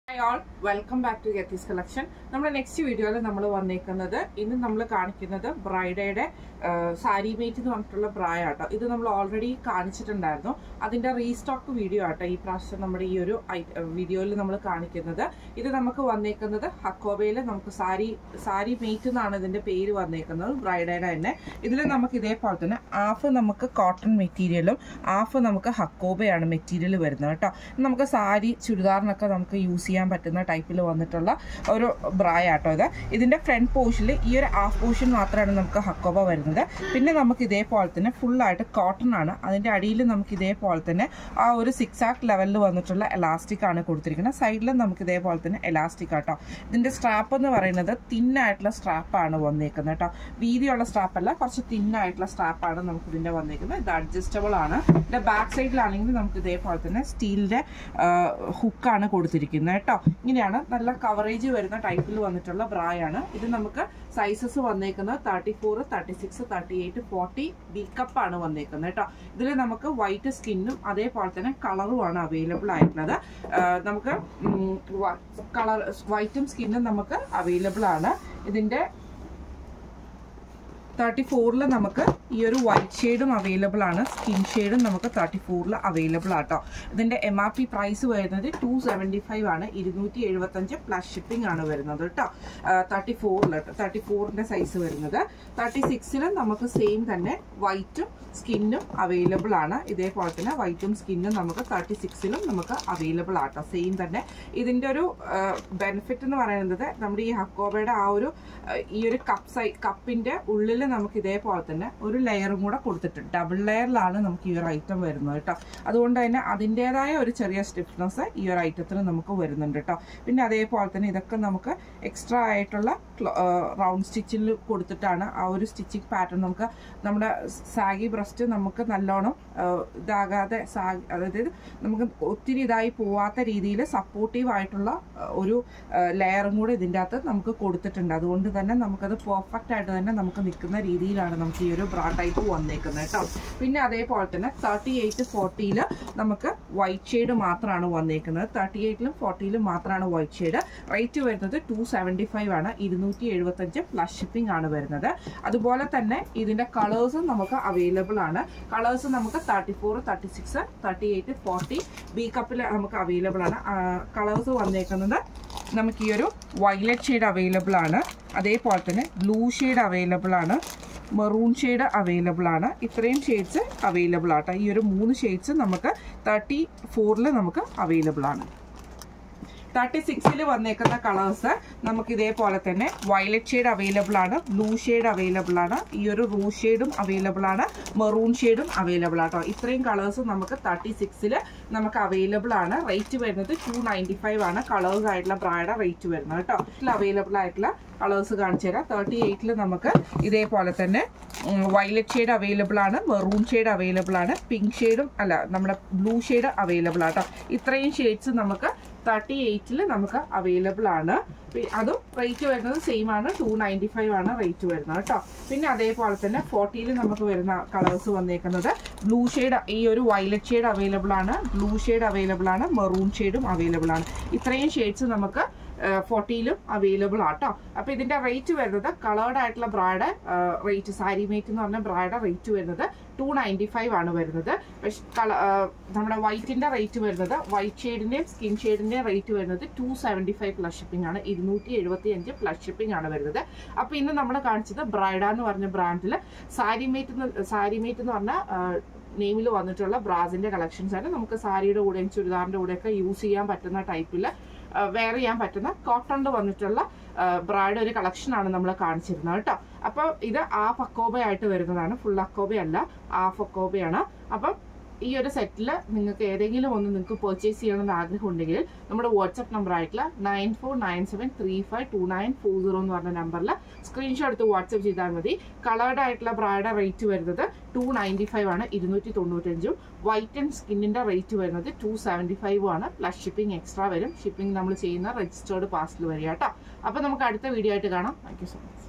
hi all welcome back to Geethis collection നമ്മുടെ next വീഡിയോയിൽ നമ്മൾ വന്നേക്കുന്നത് ഇന്ന് നമ്മൾ കാണിക്കുന്നത് ബ്രൈഡയുടെ സാരി മേറ്റ് എന്ന് പറഞ്ഞിട്ടുള്ള ബ്രായ ആട്ടോ ഇത് നമ്മൾ ഓൾറെഡി കാണിച്ചിട്ടുണ്ടായിരുന്നു അതിന്റെ റീസ്റ്റോക്ക് വീഡിയോ ആട്ടോ ഈ പ്രാവശ്യം നമ്മുടെ ഈ ഒരു വീഡിയോയിൽ നമ്മൾ കാണിക്കുന്നത് ഇത് നമുക്ക് വന്നേക്കുന്നത് ഹക്കോബയിൽ നമുക്ക് സാരി സാരി മേറ്റ് എന്നാണ് ഇതിന്റെ പേര് വന്നേക്കുന്നത് ബ്രൈഡയുടെ തന്നെ ഇതിൽ നമുക്ക് ഇതേപോലെ തന്നെ ഹാഫ് നമുക്ക് കോട്ടൺ മെറ്റീരിയലും ഹാഫ് നമുക്ക് ഹക്കോബയാണ് മെറ്റീരിയൽ വരുന്നത് കേട്ടോ നമുക്ക് സാരി ചുരിദാറിനൊക്കെ നമുക്ക് യൂസ് ചെയ്യാൻ പറ്റുന്ന ടൈപ്പിൽ വന്നിട്ടുള്ള ഒരു ബ്രായ ആട്ടോ ഇത് ഇതിന്റെ ഫ്രണ്ട് പോർഷനിൽ ഈ ഒരു ഹാഫ് പോർഷൻ മാത്രമാണ് നമുക്ക് ഹക്കോബ വരുന്നത് പിന്നെ നമുക്ക് ഇതേപോലെ തന്നെ ഫുള്ളായിട്ട് കോട്ടൺ ആണ് അതിന്റെ അടിയിൽ നമുക്ക് ഇതേപോലെ തന്നെ ആ ഒരു സിക്സ് ആക്ക് ലെവലിൽ വന്നിട്ടുള്ള എലാസ്റ്റിക് ആണ് കൊടുത്തിരിക്കുന്നത് സൈഡിലും നമുക്ക് ഇതേപോലെ തന്നെ എലാസ്റ്റിക് ആട്ടോ ഇതിന്റെ സ്ട്രാപ്പ് എന്ന് പറയുന്നത് തിന്നായിട്ടുള്ള സ്ട്രാപ്പാണ് വന്നേക്കുന്നത് കേട്ടോ വീതിയുള്ള സ്ട്രാപ്പ് അല്ല കുറച്ച് തിന്നായിട്ടുള്ള സ്ട്രാപ്പാണ് നമുക്ക് ഇതിന്റെ വന്നേക്കുന്നത് ഇത് അഡ്ജസ്റ്റബിൾ ആണ് ഇതിന്റെ ബാക്ക് സൈഡിലാണെങ്കിൽ നമുക്ക് ഇതേപോലെ തന്നെ സ്റ്റീലിന്റെ ഹുക്കാണ് കൊടുത്തിരിക്കുന്നത് കേട്ടോ ഇങ്ങനെയാണ് നല്ല കവറേജ് വരുന്ന ടൈപ്പിൽ വന്നിട്ടുള്ള ബ്രായാണ് ഇത് നമുക്ക് സൈസസ് വന്നേക്കുന്നത് thirty four thirty six thirty eight forty B കപ്പാണ് വന്നേക്കുന്നത് കേട്ടോ ഇതിൽ നമുക്ക് വൈറ്റ് സ്കിന്നും അതേപോലെ തന്നെ കളറുമാണ് അവൈലബിൾ ആയിട്ടുള്ളത് നമുക്ക് കളർ വൈറ്റും സ്കിന്നും നമുക്ക് അവൈലബിൾ ആണ് ഇതിന്റെ തേർട്ടി ഫോറിൽ നമുക്ക് ഈ ഒരു വൈറ്റ് ഷെയ്ഡും അവൈലബിൾ ആണ് സ്കിൻ ഷെയ്ഡും നമുക്ക് തേർട്ടി ഫോറിൽ അവൈലബിൾ ആട്ടോ ഇതിന്റെ എം ആർ പി പ്രൈസ് വരുന്നത് ടു സെവൻറ്റി ഫൈവ് ആണ് ഇരുന്നൂറ്റി എഴുപത്തഞ്ച് പ്ലസ് ഷിപ്പിംഗ് ആണ് വരുന്നത് കേട്ടോ തേർട്ടി ഫോറിൽ തേർട്ടി ഫോറിന്റെ സൈസ് വരുന്നത് തേർട്ടി സിക്സിലും നമുക്ക് സെയിം തന്നെ വൈറ്റും സ്കിന്നും അവൈലബിൾ ആണ് ഇതേപോലെ തന്നെ വൈറ്റും സ്കിന്നും നമുക്ക് തേർട്ടി സിക്സിലും നമുക്ക് അവൈലബിൾ ആട്ടോ സെയിം തന്നെ ഇതിന്റെ ഒരു ബെനിഫിറ്റ് എന്ന് പറയുന്നത് നമ്മുടെ ഈ ഹക്കോബയുടെ ആ ഒരു ഈ ഒരു കപ്പ് സൈ കപ്പിന്റെ ഉള്ളിൽ നമുക്ക് ഇതേപോലെ തന്നെ ഒരു ലെയറും കൂടെ കൊടുത്തിട്ടുണ്ട് ഡബിൾ ലെയറിലാണ് നമുക്ക് ഈ ഒരു ഐറ്റം വരുന്നത് കേട്ടോ അതുകൊണ്ട് തന്നെ അതിൻ്റെതായ ഒരു ചെറിയ സ്റ്റിഫ്നെസ് ഈ ഒരു ഐറ്റത്തിന് നമുക്ക് വരുന്നുണ്ട് കേട്ടോ പിന്നെ അതേപോലെ തന്നെ ഇതൊക്കെ നമുക്ക് എക്സ്ട്രാ ആയിട്ടുള്ള റൗണ്ട് സ്റ്റിച്ചിൽ കൊടുത്തിട്ടാണ് ആ ഒരു സ്റ്റിച്ചിങ് പാറ്റേൺ നമുക്ക് നമ്മുടെ സാഗി ബ്രസ്റ്റ് നമുക്ക് നല്ലോണം ഇതാകാതെ സാഗി അതായത് നമുക്ക് ഒത്തിരി ഇതായി പോവാത്ത രീതിയിൽ സപ്പോർട്ടീവ് ആയിട്ടുള്ള ഒരു ലെയറും കൂടെ ഇതിൻ്റെ അകത്ത് നമുക്ക് കൊടുത്തിട്ടുണ്ട് അതുകൊണ്ട് തന്നെ നമുക്കത് പെർഫെക്റ്റ് ആയിട്ട് തന്നെ നമുക്ക് നിൽക്കുന്ന രീതിയിലാണ് നമുക്ക് ഈ ഒരു ബ്രാ ടൈപ്പ് വന്നേക്കുന്നത് കേട്ടോ പിന്നെ അതേപോലെ തന്നെ തേർട്ടി എയ്റ്റ് ഫോർട്ടിയിൽ നമുക്ക് വൈറ്റ് ഷെയ്ഡ് മാത്രമാണ് വന്നേക്കുന്നത് തേർട്ടി എയ്റ്റിലും ഫോർട്ടിയിലും മാത്രമാണ് വൈറ്റ് ഷെയ്ഡ് റേറ്റ് വരുന്നത് ടു സെവൻറ്റി ഫൈവ് ആണ് ഇരുന്നൂറ്റി എഴുപത്തഞ്ച് പ്ലസ് ഷിപ്പിംഗ് ആണ് വരുന്നത് അതുപോലെ തന്നെ ഇതിന്റെ കളേഴ്സും നമുക്ക് അവൈലബിൾ ആണ് കളേഴ്സ് നമുക്ക് thirty four thirty six thirty eight forty B കപ്പിൽ നമുക്ക് അവൈലബിൾ ആണ് കളേഴ്സ് വന്നേക്കുന്നത് നമുക്ക് ഈ ഒരു വയലറ്റ് ഷെയ്ഡ് അവൈലബിൾ ആണ് അതേപോലെ തന്നെ ബ്ലൂ ഷെയ്ഡ് അവൈലബിൾ ആണ് മെറൂൺ ഷെയ്ഡ് അവൈലബിൾ ആണ് ഇത്രയും ഷെയ്ഡ്സ് അവൈലബിൾ ആട്ടോ ഈ ഒരു മൂന്ന് ഷെയ്ഡ്സ് നമുക്ക് തേർട്ടി ഫോറിൽ നമുക്ക് അവൈലബിൾ ആണ് തേർട്ടി സിക്സിൽ വന്നേക്കുന്ന കളേഴ്സ് നമുക്ക് ഇതേപോലെ തന്നെ വയലറ്റ് ഷെയ്ഡ് അവൈലബിൾ ആണ് ബ്ലൂ ഷെയ്ഡ് അവൈലബിൾ ആണ് ഈ ഒരു റോസ് ഷെയ്ഡും അവൈലബിൾ ആണ് മെറൂൺ ഷെയ്ഡും അവൈലബിൾ ആട്ടോ ഇത്രയും കളേഴ്സ് നമുക്ക് തേർട്ടി സിക്സിൽ നമുക്ക് അവൈലബിൾ ആണ് റേറ്റ് വരുന്നത് ടു നയൻറ്റി ഫൈവ് ആണ് കളേഴ്സ് ആയിട്ടുള്ള ബ്രായുടെ റേറ്റ് വരുന്നത് കേട്ടോ ഇതിൽ അവൈലബിൾ ആയിട്ടുള്ള കളേഴ്സ് കാണിച്ചു തരാം തേർട്ടി എയ്റ്റിൽ നമുക്ക് ഇതേപോലെ തന്നെ വയലറ്റ് ഷെയ്ഡ് അവൈലബിൾ ആണ് മെറൂൺ ഷെയ്ഡ് അവൈലബിൾ ആണ് പിങ്ക് ഷെയ്ഡും അല്ല നമ്മുടെ ബ്ലൂ ഷെയ്ഡ് അവൈലബിൾ ആട്ടോ ഇത്രയും ഷെയ്ഡ്സ് നമുക്ക് തേർട്ടി എയ്റ്റിൽ നമുക്ക് അവൈലബിൾ ആണ് അതും റേറ്റ് വരുന്നത് സെയിം ആണ് ടു നയൻറ്റി ഫൈവ് ആണ് റേറ്റ് വരുന്നത് കേട്ടോ പിന്നെ അതേപോലെ തന്നെ ഫോർട്ടിയിൽ നമുക്ക് വരുന്ന കളേഴ്സ് വന്നേക്കുന്നത് ബ്ലൂ ഷെയ്ഡ് ഈ ഒരു വയലറ്റ് ഷെയ്ഡ് അവൈലബിൾ ആണ് ബ്ലൂ ഷെയ്ഡ് അവൈലബിൾ ആണ് മെറൂൺ ഷെയ്ഡും അവൈലബിൾ ആണ് ഇത്രയും ഷെയ്ഡ്സ് നമുക്ക് ഫോർട്ടിയിലും അവൈലബിൾ ആട്ടോ അപ്പോൾ ഇതിന്റെ റേറ്റ് വരുന്നത് കളേർഡ് ആയിട്ടുള്ള ബ്രായുടെ റേറ്റ് സാരി മേറ്റ് എന്ന് പറഞ്ഞ ബ്രായുടെ റേറ്റ് വരുന്നത് ടു നയൻറ്റി ഫൈവ് ആണ് വരുന്നത് പക്ഷെ കള നമ്മുടെ വൈറ്റിന്റെ റേറ്റ് വരുന്നത് വൈറ്റ് ഷെയ്ഡിന്റെയും സ്കിൻ ഷെയ്ഡിന്റെയും റേറ്റ് വരുന്നത് two seventy five plus shipping ആണ് ഇരുന്നൂറ്റി എഴുപത്തി അഞ്ച് പ്ലസ് ഷിപ്പിംഗ് ആണ് വരുന്നത് അപ്പോൾ ഇന്ന് നമ്മൾ കാണിച്ചത് ബ്രൈഡ എന്ന് പറഞ്ഞ ബ്രാൻഡിൽ സാരി മേറ്റ് സാരി മേറ്റ് എന്ന് പറഞ്ഞ നെയിമിൽ വന്നിട്ടുള്ള ബ്രാസിന്റെ കളക്ഷൻസ് ആണ് നമുക്ക് സാരിയുടെ കൂടെയും ചുരിദാറിന്റെ കൂടെയൊക്കെ യൂസ് ചെയ്യാൻ പറ്റുന്ന ടൈപ്പിൽ വെയർ ചെയ്യാൻ പറ്റുന്ന കോട്ടണിൽ വന്നിട്ടുള്ള ബ്രായുടെ ഒരു കളക്ഷനാണ് നമ്മൾ കാണിച്ചിരുന്നത് കേട്ടോ അപ്പോൾ ഇത് ഹാഫ് അക്കോബയായിട്ട് വരുന്നതാണ് ഫുൾ അക്കോബയല്ല ഹാഫ് അക്കോബയാണ് അപ്പം ഈ ഒരു സെറ്റിൽ നിങ്ങൾക്ക് ഏതെങ്കിലും ഒന്ന് നിങ്ങൾക്ക് പർച്ചേസ് ചെയ്യണമെന്ന് ആഗ്രഹം ഉണ്ടെങ്കിൽ നമ്മുടെ വാട്സപ്പ് നമ്പർ ആയിട്ടുള്ള nine four nine seven three five two nine four zero എന്ന് പറഞ്ഞ നമ്പറിൽ സ്ക്രീൻഷോട്ട് എടുത്ത് വാട്സപ്പ് ചെയ്താൽ മതി കളേർഡ് ആയിട്ടുള്ള ബ്രായുടെ റേറ്റ് വരുന്നത് ടു നയൻറ്റി ഫൈവ് ആണ് ഇരുന്നൂറ്റി തൊണ്ണൂറ്റഞ്ചും വൈറ്റ് ആൻഡ് സ്കിന്നിന്റെ റേറ്റ് വരുന്നത് ടു സെവൻറ്റി ഫൈവ് ആണ് പ്ലസ് ഷിപ്പിംഗ് എക്സ്ട്രാ വരും ഷിപ്പിംഗ് നമ്മൾ ചെയ്യുന്ന രജിസ്റ്റേർഡ് പാസ്റ്റിൽ വരിക കേട്ടോ അപ്പോൾ നമുക്ക് അടുത്ത വീഡിയോ ആയിട്ട് കാണാം താങ്ക് യു സോ മച്ച്